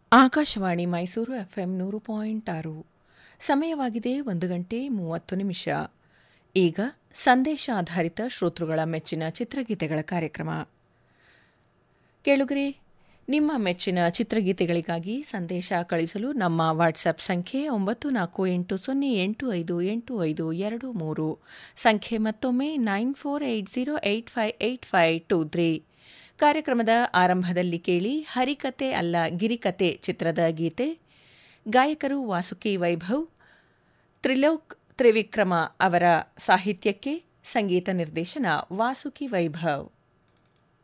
Akashvani Mysuru FM ನೂರು point ಆರು ಸಮಯವಾಗಿದೆ ಒಂದು ಗಂಟೆ ಮೂವತ್ತು ನಿಮಿಷ ಈಗ ಸಂದೇಶ ಆಧಾರಿತ ಶ್ರೋತೃಗಳ ಮೆಚ್ಚಿನ ಚಿತ್ರಗೀತೆಗಳ ಕಾರ್ಯಕ್ರಮ ಕೇಳುಗರೆ ನಿಮ್ಮ ಮೆಚ್ಚಿನ ಚಿತ್ರಗೀತೆಗಳಿಗಾಗಿ ಸಂದೇಶ ಕಳಿಸಲು ನಮ್ಮ ವಾಟ್ಸ್ಆಪ್ ಸಂಖ್ಯೆ ಒಂಬತ್ತು ನಾಲ್ಕು ಎಂಟು ಸೊನ್ನೆ ಎಂಟು ಐದು ಎಂಟು ಐದು ಎರಡು ಮೂರು ಸಂಖ್ಯೆ ಮತ್ತೊಮ್ಮೆ nine four eight zero eight five eight five two three ಕಾರ್ಯಕ್ರಮದ ಆರಂಭದಲ್ಲಿ ಕೇಳಿ ಹರಿಕತೆ ಅಲ್ಲ ಗಿರಿಕತೆ ಚಿತ್ರದ ಗೀತೆ ಗಾಯಕರು ವಾಸುಕಿ ವೈಭವ್ ತ್ರಿಲೋಕ್ ತ್ರಿವಿಕ್ರಮ ಅವರ ಸಾಹಿತ್ಯಕ್ಕೆ ಸಂಗೀತ ನಿರ್ದೇಶನ ವಾಸುಕಿ ವೈಭವ್